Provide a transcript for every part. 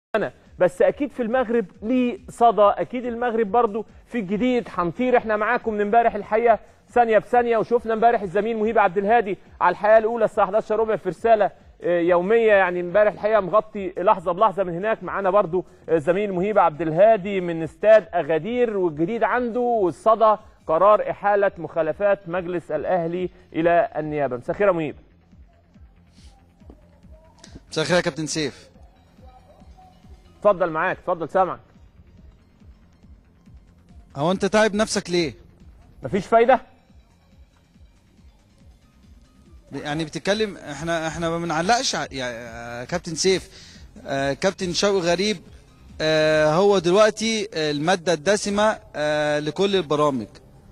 انا بس اكيد في المغرب ليه صدى اكيد المغرب برضو في الجديد هنطير احنا معاكم من امبارح الحقيقه ثانيه بثانيه وشفنا امبارح الزميل مهيب عبد الهادي على الحياه الاولى الساعه 11 ربع في رساله آه، يوميه يعني امبارح الحقيقه مغطي لحظه بلحظه من هناك معانا برضو آه، زميل مهيب عبد الهادي من استاد اغادير والجديد عنده والصدى قرار احاله مخالفات مجلس الاهلي الى النيابه مساء الخير يا مهيب مساء الخير يا كابتن سيف اتفضل معاك اتفضل سامعك هو انت تعب نفسك ليه مفيش فايده يعني بتتكلم احنا احنا ما بنعلقش ع- يا يا كابتن سيف آه كابتن شوقي غريب آه هو دلوقتي آه، الماده الدسمه آه لكل البرامج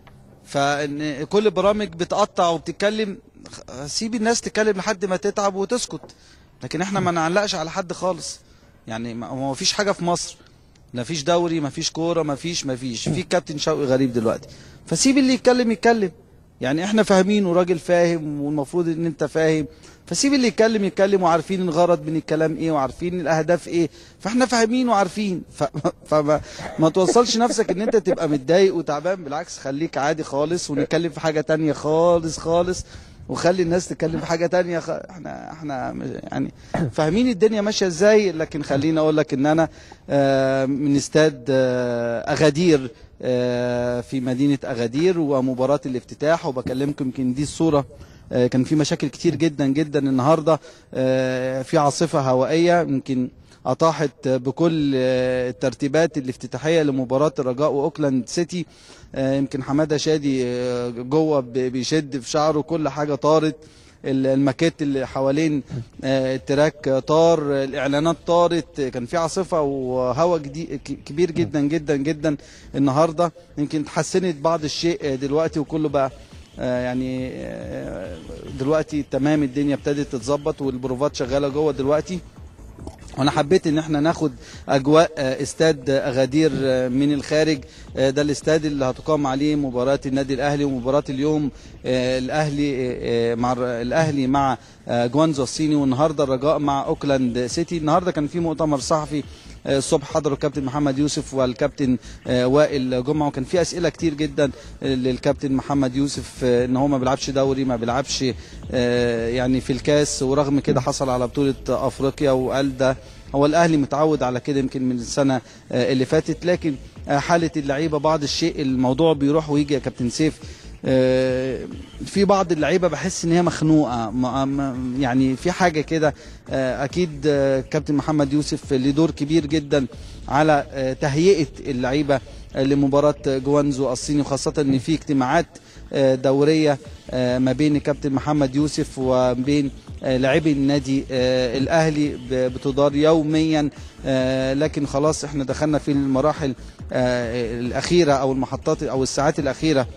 فان كل البرامج بتقطع وبتتكلم خ- سيب الناس تتكلم لحد ما تتعب وتسكت لكن احنا ما نعلقش على حد خالص يعني ما ما فيش حاجه في مصر لا فيش دوري ما فيش كوره ما فيش ما فيش في كابتن شوقي غريب دلوقتي فسيب اللي يتكلم يتكلم يعني احنا فاهمين وراجل فاهم والمفروض ان انت فاهم فسيب اللي يتكلم يتكلم وعارفين الغرض من الكلام ايه وعارفين الاهداف ايه فاحنا فاهمين وعارفين ف... فما ما توصلش نفسك ان انت تبقى متضايق وتعبان بالعكس خليك عادي خالص ونتكلم في حاجه تانية خالص خالص وخلي الناس تتكلم في حاجه تانية خ... احنا احنا يعني فاهمين الدنيا ماشيه ازاي لكن خليني اقول لك ان انا آه، من استاد آه، اغادير آه، في مدينه اغادير ومباراه الافتتاح وبكلمكم يمكن دي الصوره آه، كان في مشاكل كتير جدا جدا النهارده آه، في عاصفه هوائيه يمكن اطاحت بكل آه، الترتيبات الافتتاحيه لمباراه الرجاء واوكلاند سيتي آه، يمكن حماده شادي آه، جوه ب- بيشد في شعره كل حاجه طارت ال- الماكيت اللي حوالين آه، التراك آه، طار آه، الاعلانات طارت آه، كان في عاصفه وهواء جديد ك- كبير جدا جدا جدا النهارده يمكن اتحسنت بعض الشيء آه، دلوقتي وكله بقى آه، يعني آه، دلوقتي تمام الدنيا ابتدت تتظبط والبروفات شغاله جوه دلوقتي وانا حبيت ان احنا ناخد اجواء آه، استاد آه، اغادير آه، من الخارج آه، ده الاستاد اللي هتقام عليه مباراه النادي الاهلي ومباراه اليوم آه، الاهلي آه، آه، مع الر- الاهلي مع آه، جوانزو الصيني والنهارده الرجاء مع اوكلاند سيتي النهارده كان في مؤتمر صحفي آه، الصبح حضروا الكابتن محمد يوسف والكابتن آه، وائل جمعه وكان في اسئله كتير جدا آه، للكابتن محمد يوسف آه، ان هو ما بيلعبش دوري ما بيلعبش آه، يعني في الكاس ورغم كده حصل على بطوله افريقيا وقال ده هو الاهلي متعود على كده يمكن من السنه آه، اللي فاتت لكن آه، حاله اللعيبه بعض الشيء الموضوع بيروح ويجي يا كابتن سيف آه، في بعض اللعيبه بحس ان هي مخنوقه ما- ما- يعني في حاجه كده آه، اكيد آه، كابتن محمد يوسف ليه دور كبير جدا على آه، تهيئه اللعيبه آه، لمباراه جوانزو الصيني وخاصه ان في اجتماعات آه، دوريه آه، ما بين كابتن محمد يوسف وبين آه، لاعبي النادي آه، الاهلي ب- بتدار يوميا آه، لكن خلاص احنا دخلنا في المراحل آه، الاخيره او المحطات او الساعات الاخيره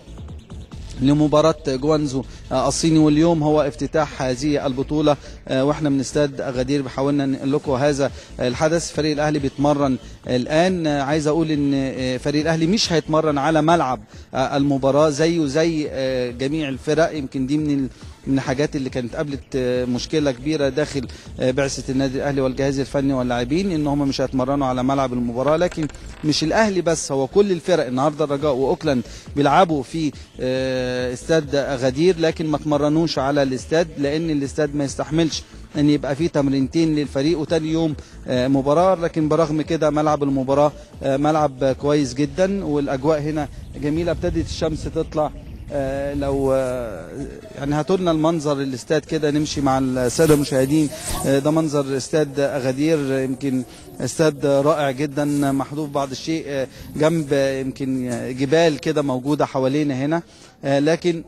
لمباراة جوانزو آه، الصيني واليوم هو افتتاح هذه البطولة آه، واحنا من استاد اغادير بحاولنا نقول لكم هذا الحدث فريق الاهلي بيتمرن الان آه، عايز اقول ان آه، فريق الاهلي مش هيتمرن على ملعب آه، المباراة زيه زي آه، جميع الفرق يمكن دي من ال- من الحاجات اللي كانت قابلت آه، مشكله كبيره داخل آه، بعثه النادي الاهلي والجهاز الفني واللاعبين ان هم مش هيتمرنوا على ملعب المباراه لكن مش الاهلي بس هو كل الفرق النهارده الرجاء واوكلاند بيلعبوا في آه، استاد غدير لكن ما اتمرنوش على الاستاد لان الاستاد ما يستحملش ان يبقى فيه تمرينتين للفريق وتاني يوم آه، مباراه لكن برغم كده ملعب المباراه آه، ملعب آه، كويس جدا والاجواء هنا جميله ابتدت الشمس تطلع آه، لو آه، يعني هاتوا لنا المنظر الاستاد كده نمشي مع الساده المشاهدين آه، ده منظر استاد اغادير آه، يمكن استاد رائع جدا محذوف بعض الشيء آه، جنب آه، يمكن جبال كده موجوده حوالينا هنا آه، لكن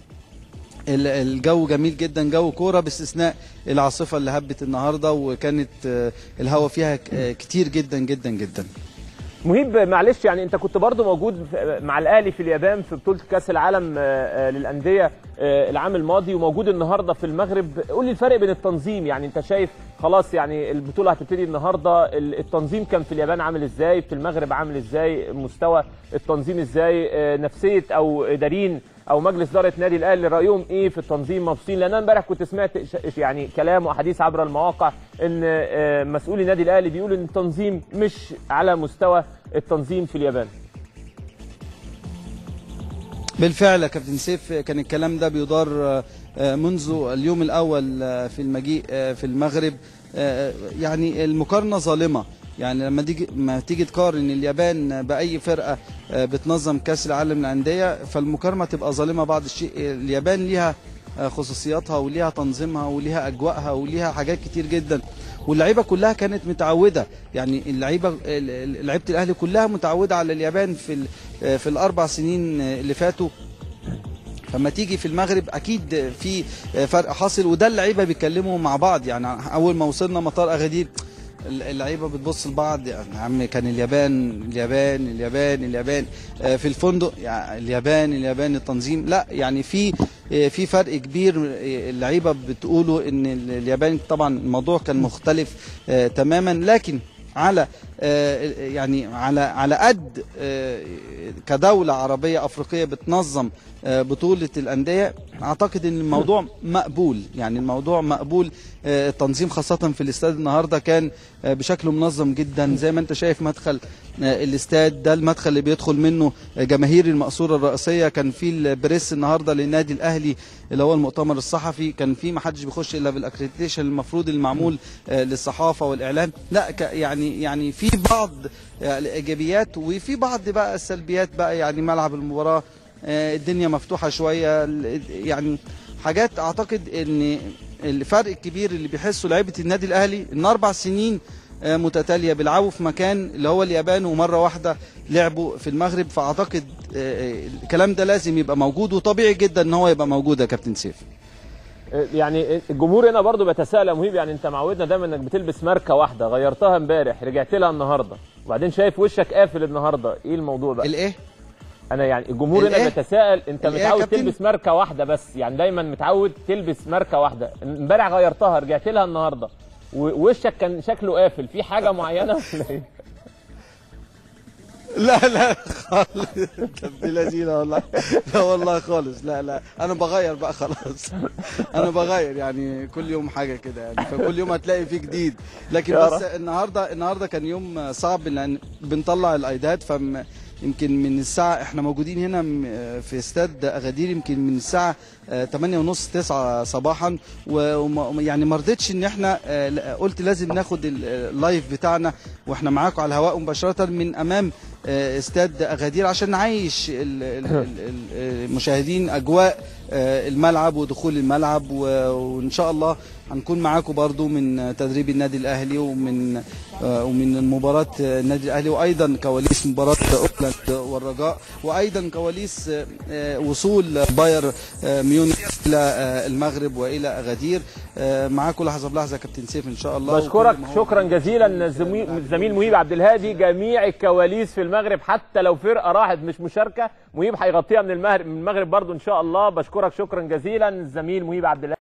ال- الجو جميل جدا جو كوره باستثناء العاصفه اللي هبت النهارده وكانت آه، الهواء فيها ك- آه، كتير جدا جدا جدا مهيب معلش يعني انت كنت برضو موجود في- مع الاهلي في اليابان في بطوله كاس العالم آه، آه، للانديه آه، العام الماضي وموجود النهارده في المغرب قول لي الفرق بين التنظيم يعني انت شايف خلاص يعني البطوله هتبتدي النهارده ال- التنظيم كان في اليابان عامل ازاي في المغرب عامل ازاي مستوى التنظيم ازاي آه، نفسيه او اداريين او مجلس اداره نادي الاهلي رايهم ايه في التنظيم مبسوطين لان انا امبارح كنت سمعت ش- يعني كلام وحديث عبر المواقع ان آه، مسؤولي النادي الاهلي بيقولوا ان التنظيم مش على مستوى التنظيم في اليابان بالفعل يا كابتن سيف كان الكلام ده بيدار آه، آه، منذ اليوم الاول آه، في المجيء آه، في المغرب آه، يعني المقارنه ظالمه يعني لما تيجي ما تيجي تقارن اليابان باي فرقه آه، بتنظم كاس العالم للانديه فالمقارنه تبقى ظالمه بعض الشيء اليابان ليها آه، خصوصياتها وليها تنظيمها وليها اجواءها وليها حاجات كتير جدا واللعيبه كلها كانت متعوده يعني اللعيبه ال- ال- لعيبه الاهلي كلها متعوده على اليابان في ال- آه، في الاربع سنين آه، اللي فاتوا فما تيجي في المغرب اكيد في فرق حاصل وده اللعيبه بيتكلموا مع بعض يعني اول ما وصلنا مطار اغادير اللعيبه بتبص لبعض يعني يا عم كان اليابان اليابان اليابان اليابان آه، في الفندق يعني اليابان اليابان التنظيم لا يعني في آه، في فرق كبير آه، اللعيبه بتقولوا ان اليابان طبعا الموضوع كان مختلف آه، تماما لكن على آه، يعني على على قد آه، كدوله عربيه افريقيه بتنظم آه، بطوله الانديه اعتقد ان الموضوع مقبول يعني الموضوع مقبول آه، التنظيم خاصه في الاستاد النهارده كان آه، بشكل منظم جدا زي ما انت شايف مدخل آه، الاستاد ده المدخل اللي بيدخل منه آه، جماهير المقصوره الرئيسيه كان في البريس النهارده للنادي الاهلي اللي هو المؤتمر الصحفي كان في ما حدش بيخش الا بالاكريديتيشن المفروض المعمول آه، للصحافه والاعلام لا ك- يعني يعني في بعض آه، الايجابيات وفي بعض بقى السلبيات بقى يعني ملعب المباراه آه، الدنيا مفتوحه شويه ال- يعني حاجات اعتقد ان الفرق الكبير اللي بيحسه لعيبه النادي الاهلي ان اربع سنين آه، متتاليه بيلعبوا في مكان اللي هو اليابان ومره واحده لعبوا في المغرب فاعتقد آه، آه، الكلام ده لازم يبقى موجود وطبيعي جدا ان هو يبقى موجود يا كابتن سيف يعني الجمهور هنا برضو بيتساءل يا مهيب يعني انت معودنا دايما انك بتلبس ماركه واحده غيرتها امبارح رجعت لها النهارده وبعدين شايف وشك قافل النهارده ايه الموضوع بقى الايه انا يعني الجمهور هنا الإيه؟ بيتساءل انت الإيه يا متعود كابتن؟ تلبس ماركه واحده بس يعني دايما متعود تلبس ماركه واحده امبارح غيرتها رجعت لها النهارده ووشك كان شكله قافل في حاجه معينه ولا ايه لا لا خالص طب دي لذيذه والله لا والله خالص لا لا انا بغير بقى خلاص انا بغير يعني كل يوم حاجه كده يعني فكل يوم هتلاقي فيه جديد لكن يا بس النهارده النهارده كان يوم صعب لان بنطلع الايدات فم يمكن من الساعة احنا موجودين هنا م- في استاد اغادير يمكن من الساعة 8 ونص 9 صباحا و- وما- يعني ما رضيتش ان احنا آه، لا، قلت لازم ناخد ال- اللايف بتاعنا واحنا معاكم على الهواء مباشرة من امام آه، استاد اغادير عشان نعيش ال- ال- ال- ال- المشاهدين اجواء آه، الملعب ودخول الملعب و- وان شاء الله هنكون معاكم برضو من تدريب النادي الاهلي ومن آه، ومن مباراة آه، النادي الاهلي وايضا كواليس مباراة اوكلاند والرجاء وايضا كواليس آه، آه، وصول باير آه، ميونخ الى آه، المغرب والى اغادير آه، معاكم لحظة بلحظة يا كابتن سيف ان شاء الله بشكرك وكل ما هو- شكرا جزيلا الزميل الزميل مهيب عبد الهادي جميع الكواليس في المغرب حتى لو فرقه راحت مش مشاركه مهيب هيغطيها من المغرب من المغرب برضو ان شاء الله بشكرك شكرا جزيلا الزميل مهيب عبد الهادي